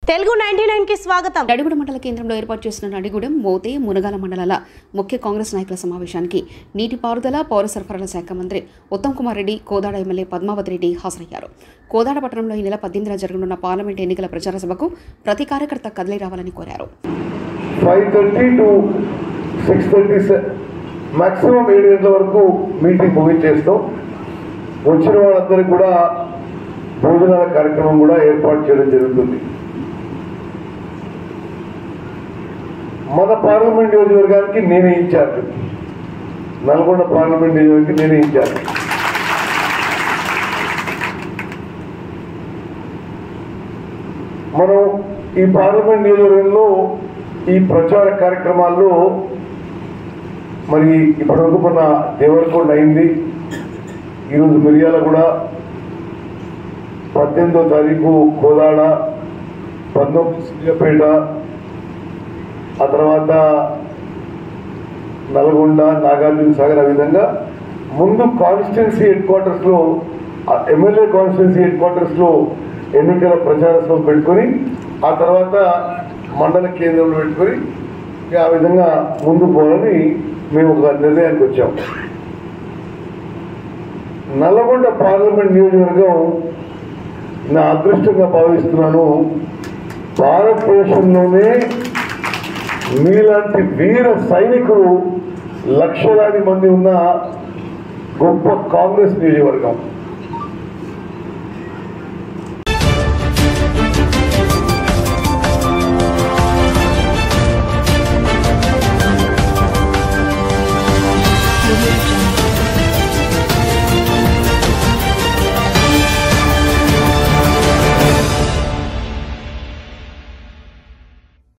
Telugu ninety nine కి స్వాగతం నడిగూడ మండల కేంద్రంలో ఏర్పాటు చేసిన నడిగూడెం మోతే మునగాల మండలాల ముఖ్య కాంగ్రెస్ నాయకుల సమావేశానికి నీటిపారుదల పౌర సరఫరాల శాఖ మంత్రి ఉత్తమ్ కుమార్ రెడ్డి కోదాడ ఎమ్మెల్యే పద్మావతి రెడ్డి హాజరయ్యారు కోదాడ పట్టణంలో ఈ నెల పద్దెనిమిదిన జరగనున్న పార్లమెంట్ ఎన్నికల ప్రచార సభకు ప్రతి కార్యకర్త కదిలి రావాలని కోరారు five thirty to six thirty maximum ఏడు గంటల వరకు మీటింగ్ ముగించేస్తాం వచ్చిన వాళ్ళందరికీ కూడా భోజనాల కార్యక్రమం కూడా ఏర్పాటు చేయడం జరుగుతుంది మన పార్లమెంట్ నియోజకవర్గానికి నేనే ఇన్ఛార్జ్ నల్గొండ పార్లమెంట్ నియోజకవర్గానికి నేనే ఇన్ఛార్జ్ మనం ఈ పార్లమెంట్ నియోజకవర్గంలో ఈ ప్రచార కార్యక్రమాల్లో మరి ఇప్పటివరకు మన దేవరకొండ అయింది ఈరోజు మిరియాల కూడా పద్దెనిమిదో తారీఖు కోదాడ పంతొమ్మిది సూర్యాపేట ఆ తర్వాత నల్గొండ నాగార్జున సాగర్ ఆ విధంగా ముందు కాన్స్టిట్యున్సీ హెడ్ క్వార్టర్స్లో ఎమ్మెల్యే కాన్స్టిట్యున్సీ హెడ్ క్వార్టర్స్లో ఎన్నికల ప్రచార సభ పెట్టుకొని ఆ తర్వాత మండల కేంద్రంలో పెట్టుకొని ఇక ఆ విధంగా ముందు పోవాలని మేము ఒక నిర్ణయానికి వచ్చాం నల్లగొండ పార్లమెంట్ నియోజకవర్గం నా అదృష్టంగా భావిస్తున్నాను భారతదేశంలోనే మీలాంటి వీర సైనికులు లక్షలాది మంది ఉన్న గొప్ప కాంగ్రెస్ నియోజకవర్గం